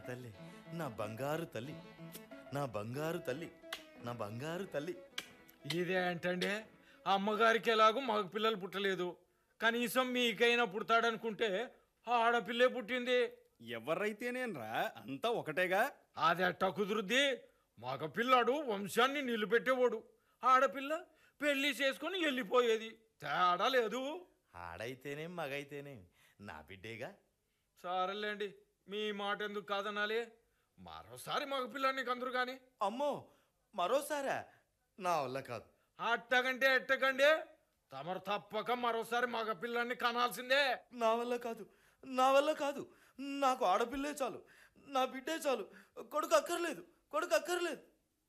తల్లి నా బంగారు తల్లి నా బంగారు తల్లి నా బంగారు తల్లి ఇదే ఏంటంటే అమ్మగారికి ఎలాగో మగ పిల్లలు పుట్టలేదు కనీసం మీకైనా పుడతాడనుకుంటే ఆడపిల్లే పుట్టింది ఎవరైతేనేనరా అంతా ఒకటేగా అది ఎట్టా కుదురుద్ది మగ పిల్లాడు వంశాన్ని నిలబెట్టేవాడు ఆడపిల్ల పెళ్లి చేసుకొని వెళ్ళిపోయేది తేడా లేదు ఆడైతేనేం మగైతేనేం నా బిడ్డేగా సరేలేండి మీ మాట ఎందుకు కాదనాలి మరోసారి మగ పిల్లాన్ని కందరు కానీ అమ్మో మరోసారా నా వల్ల కాదు అట్టగంటే ఎట్టకండి తమరు తప్పక మరోసారి మగ పిల్లాన్ని కనాల్సిందే నా వల్ల కాదు నా వల్ల కాదు నాకు ఆడపిల్లే చాలు నా బిడ్డే చాలు కొడుకు అక్కర్లేదు కొడుకు అక్కర్లేదు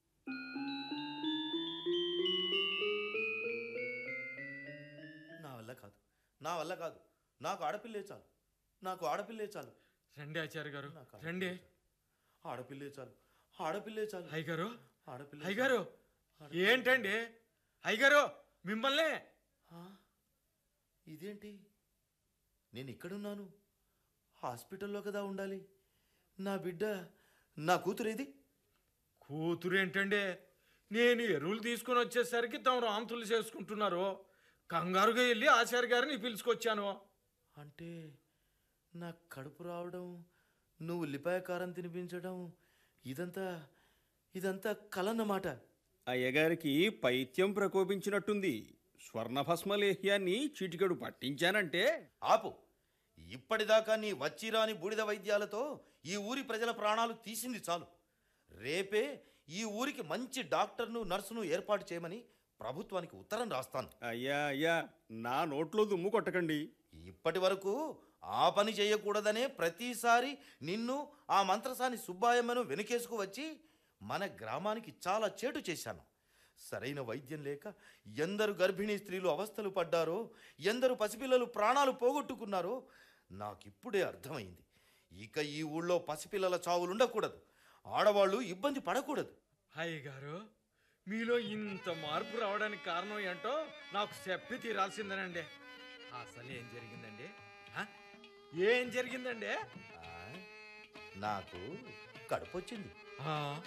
నా వల్ల కాదు నా వల్ల కాదు నాకు ఆడపిల్లే చాలు నాకు ఆడపిల్లే చాలు రండి ఆచార్య గారు నాకు రండి ఆడపిల్లే చాలు ఆడపిల్లే చాలు అయ్యగారు ఆడపిల్లే అయ్యగారు ఏంటండి అయ్యగారు మిమ్మల్ని ఆ? ఇదేంటి నేను ఇక్కడున్నాను హాస్పిటల్లో కదా ఉండాలి నా బిడ్డ నా కూతురేది కూతురు ఏంటండి నేను ఎరువులు తీసుకొని వచ్చేసరికి తమరు ఆంతులు చేసుకుంటున్నారు కంగారుగా వెళ్ళి ఆచార్య గారిని పిలుచుకొచ్చాను అంటే నా కడుపు రావడం నువ్వు ఉల్లిపాయ కారం తినిపించడం ఇదంతా ఇదంతా కలన్నమాట అయ్యగారికి పైత్యం ప్రకోపించినట్టుంది స్వర్ణభస్మలేహ్యాన్ని చీటికెడు పట్టించానంటే ఆపు ఇప్పటిదాకా నీ వచ్చిరాని బూడిద వైద్యాలతో ఈ ఊరి ప్రజల ప్రాణాలు తీసింది చాలు రేపే ఈ ఊరికి మంచి డాక్టర్ను నర్సును ఏర్పాటు చేయమని ప్రభుత్వానికి ఉత్తరం రాస్తాను అయ్యా అయ్యా నా నోట్లో దుమ్ము కొట్టకండి ఇప్పటి వరకు ఆ పని చేయకూడదనే ప్రతిసారి నిన్ను ఆ మంత్రసాని సుబ్బాయమ్మను వెనుకేసుకు వచ్చి మన గ్రామానికి చాలా చేటు చేశాను సరైన వైద్యం లేక ఎందరు గర్భిణీ స్త్రీలు అవస్థలు పడ్డారో ఎందరు పసిపిల్లలు ప్రాణాలు పోగొట్టుకున్నారో నాకిప్పుడే అర్థమైంది ఇక ఈ ఊళ్ళో పసిపిల్లల చావులు ఉండకూడదు ఆడవాళ్ళు ఇబ్బంది పడకూడదు అయ్య గారు మీలో ఇంత మార్పు రావడానికి కారణం ఏంటో నాకు చెప్పి తీరాల్సిందేనండి అసలు ఏం జరిగిందండి ఆ? ఏం జరిగిందండి ఆ, నాకు కడుపు వచ్చింది ఆ